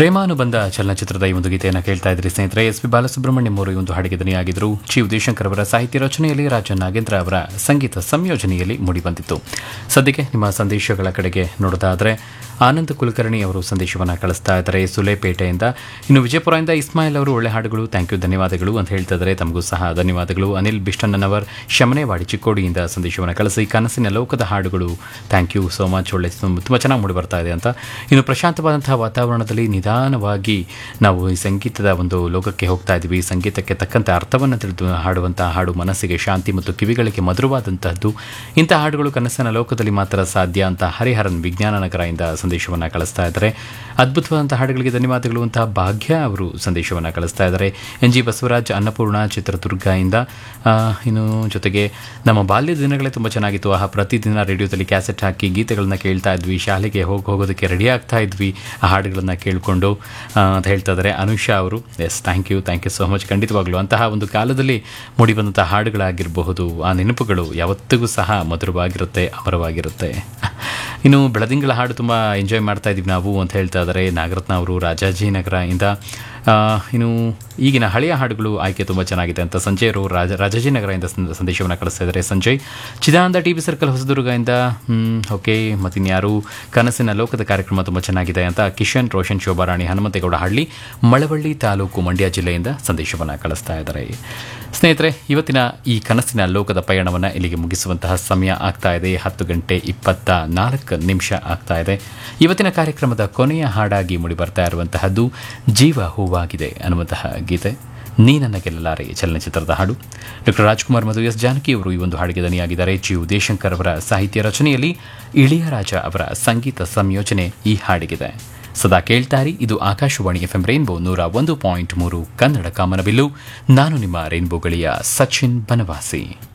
ಪ್ರೇಮಾನುಬಂಧ ಚಲನಚಿತ್ರದ ಈ ಒಂದು ಗೀತೆಯನ್ನು ಕೇಳ್ತಾ ಇದ್ರಿ ಸ್ನೇಹಿತರೆ ಎಸ್ ಪಿ ಬಾಲಸುಬ್ರಹ್ಮಣ್ಯಂ ಅವರು ಈ ಒಂದು ಹಾಡಿಗೆ ದನಿಯಾಗಿದ್ದರು ಚಿ ಉದಯಶಂಕರ್ ಅವರ ಸಾಹಿತ್ಯ ರಚನೆಯಲ್ಲಿ ರಾಜ ನಾಗೇಂದ್ರ ಅವರ ಸಂಗೀತ ಸಂಯೋಜನೆಯಲ್ಲಿ ಮೂಡಿಬಂದಿತ್ತು ಸದ್ಯಕ್ಕೆ ನಿಮ್ಮ ಸಂದೇಶಗಳ ಕಡೆಗೆ ನೋಡೋದಾದರೆ ಆನಂದ್ ಕುಲಕರ್ಣಿ ಅವರು ಸಂದೇಶವನ್ನು ಕಳಿಸ್ತಾ ಇದ್ದಾರೆ ಸುಲೇಪೇಟೆಯಿಂದ ಇನ್ನು ವಿಜಯಪುರದಿಂದ ಇಸ್ಮಾಯಿಲ್ ಅವರು ಒಳ್ಳೆ ಹಾಡುಗಳು ಥ್ಯಾಂಕ್ ಯು ಧನ್ಯವಾದಗಳು ಅಂತ ಹೇಳ್ತಾ ಇದ್ದಾರೆ ತಮಗೂ ಸಹ ಧನ್ಯವಾದಗಳು ಅನಿಲ್ ಬಿಷ್ಟಣ್ಣನವರ್ ಶಮನೆವಾಡಿ ಚಿಕ್ಕೋಡಿಯಿಂದ ಸಂದೇಶವನ್ನು ಕಳಿಸಿ ಕನಸಿನ ಲೋಕದ ಹಾಡುಗಳು ಥ್ಯಾಂಕ್ ಯು ಸೋ ಮಚ್ ಒಳ್ಳೆ ತುಂಬ ಚೆನ್ನಾಗಿ ಮೂಡಿ ಬರ್ತಾ ಇದೆ ಅಂತ ಇನ್ನು ಪ್ರಶಾಂತವಾದಂತಹ ವಾತಾವರಣದಲ್ಲಿ ನಿಧಾನವಾಗಿ ನಾವು ಈ ಸಂಗೀತದ ಒಂದು ಲೋಕಕ್ಕೆ ಹೋಗ್ತಾ ಇದ್ದೀವಿ ಸಂಗೀತಕ್ಕೆ ತಕ್ಕಂತೆ ಅರ್ಥವನ್ನು ತಿಳಿದು ಹಾಡುವಂತಹ ಹಾಡು ಮನಸ್ಸಿಗೆ ಶಾಂತಿ ಮತ್ತು ಕಿವಿಗಳಿಗೆ ಮಧುರವಾದಂತಹದ್ದು ಇಂಥ ಹಾಡುಗಳು ಕನಸಿನ ಲೋಕದಲ್ಲಿ ಮಾತ್ರ ಸಾಧ್ಯ ಅಂತ ಹರಿಹರನ್ ವಿಜ್ಞಾನ ನಗರದಿಂದ ಸಂದೇಶವನ್ನು ಕಳಿಸ್ತಾ ಇದ್ದಾರೆ ಅದ್ಭುತವಾದಂತಹ ಹಾಡುಗಳಿಗೆ ಧನ್ಯವಾದಗಳು ಅಂತ ಭಾಗ್ಯ ಅವರು ಸಂದೇಶವನ್ನು ಕಳಿಸ್ತಾ ಇದ್ದಾರೆ ಎನ್ ಜಿ ಬಸವರಾಜ್ ಅನ್ನಪೂರ್ಣ ಚಿತ್ರದುರ್ಗ ಇಂದ ಆ, ಇನ್ನು ಜೊತೆಗೆ ನಮ್ಮ ಬಾಲ್ಯದ ದಿನಗಳೇ ತುಂಬ ಚೆನ್ನಾಗಿತ್ತು ಆಹ ಪ್ರತಿದಿನ ರೇಡಿಯೋದಲ್ಲಿ ಕ್ಯಾಸೆಟ್ ಹಾಕಿ ಗೀತೆಗಳನ್ನ ಕೇಳ್ತಾ ಇದ್ವಿ ಶಾಲೆಗೆ ಹೋಗಿ ಹೋಗೋದಕ್ಕೆ ರೆಡಿ ಆಗ್ತಾ ಇದ್ವಿ ಆ ಹಾಡುಗಳನ್ನ ಕೇಳಿಕೊಂಡು ಅಂತ ಹೇಳ್ತಾ ಇದ್ದಾರೆ ಅನುಷಾ ಅವರು yes thank you thank you so much ಖಂಡಿತವಾಗ್ಲೂ ಅಂತಹ ಒಂದು ಕಾಲದಲ್ಲಿ ಮೂಡಿಬಂದಂತಹ ಹಾಡುಗಳಾಗಿರಬಹುದು ಆ ನೆನಪುಗಳು ಯಾವತ್ತಿಗೂ ಸಹ ಮಧುರವಾಗಿರುತ್ತೆ ಅಮರವಾಗಿರುತ್ತೆ ಇನ್ನು ಬೆಳದಿಂಗಳ ಹಾಡು ತುಂಬ ಎಂಜಾಯ್ ಮಾಡ್ತಾ ಇದ್ದೀವಿ ನಾವು ಅಂತ ಹೇಳ್ತಾ ಇದ್ದಾರೆ ನಾಗರತ್ನ ಅವರು ರಾಜಾಜಿನಗರ ಇಂದ ಆ, ಇನ್ನು ಈಗಿನ ಹಳೆಯ ಹಾಡುಗಳು ಆಯ್ಕೆ ತುಂಬ ಚೆನ್ನಾಗಿದೆ ಅಂತ ಸಂಜಯ್ ಅವರು ರಾಜ ರಾಜಾಜಿನಗರದಿಂದ ಸಂದ- ಸಂದೇಶವನ್ನು ಕಳಿಸ್ತಾ ಇದ್ದಾರೆ Sanjay Chidananda T B circle ಹೊಸದುರ್ಗದಿಂದ ಓಕೆ ಮತ್ತಿನ್ಯಾರು ಕನಸಿನ ಲೋಕದ ಕಾರ್ಯಕ್ರಮ ತುಂಬ ಚೆನ್ನಾಗಿದೆ ಅಂತ ಕಿಶನ್ ರೋಷನ್ ಶೋಭಾರಾಣಿ ಹನುಮಂತೇಗೌಡ ಹಳ್ಳಿ ಮಳವಳ್ಳಿ ತಾಲೂಕು ಮಂಡ್ಯ ಜಿಲ್ಲೆಯಿಂದ ಸಂದೇಶವನ್ನು ಕಳಿಸ್ತಾ ಇದ್ದಾರೆ ಸ್ನೇಹಿತರೆ ಇವತ್ತಿನ ಈ ಕನಸಿನ ಲೋಕದ ಪಯಣವನ್ನು ಇಲ್ಲಿಗೆ ಮುಗಿಸುವಂತಹ ಸಮಯ ಆಗ್ತಾ ಇದೆ ಹತ್ತು ಗಂಟೆ ಇಪ್ಪತ್ತ ನಾಲ್ಕು ನಿಮಿಷ ಆಗ್ತಾ ಇದೆ ಇವತ್ತಿನ ಕಾರ್ಯಕ್ರಮದ ಕೊನೆಯ ಹಾಡಾಗಿ ಮೂಡಿ ಬರ್ತಾ ಇರುವಂತಹದ್ದು ಜೀವ ಹೂವಾಗಿದೆ ಅನ್ನುವಂತಹ ಗೀತೆ ನೀ ನನ್ನ ಗೆಲ್ಲಲಾರೆ ಚಲನಚಿತ್ರದ ಹಾಡು ಡಾಕ್ಟರ್ ರಾಜ್ಕುಮಾರ್ ಮತ್ತು ಎಸ್ ಜಾನಕಿ ಅವರು ಈ ಒಂದು ಹಾಡಿಗೆ ದನಿಯಾಗಿದ್ದಾರೆ ಜಿ ಉದಯಶಂಕರ್ ಅವರ ಸಾಹಿತ್ಯ ರಚನೆಯಲ್ಲಿ ಇಳಿಯರಾಜ ಅವರ ಸಂಗೀತ ಸಂಯೋಜನೆ ಈ ಹಾಡಿಗಿದೆ ಸದಾ ಕೇಳ್ತಾರಿ ಇದು ಆಕಾಶವಾಣಿ ಎಫ್ ಎಂ ರೈನ್ಬೋ ನೂರ ಒಂದು ಪಾಯಿಂಟ್ ಮೂರು ಕನ್ನಡ ಕಾಮನಬಿಲ್ಲು ನಾನು ನಿಮ್ಮ ರೈನ್ಬೋ ಗಳಿಯ ಸಚಿನ್ ಬನವಾಸಿ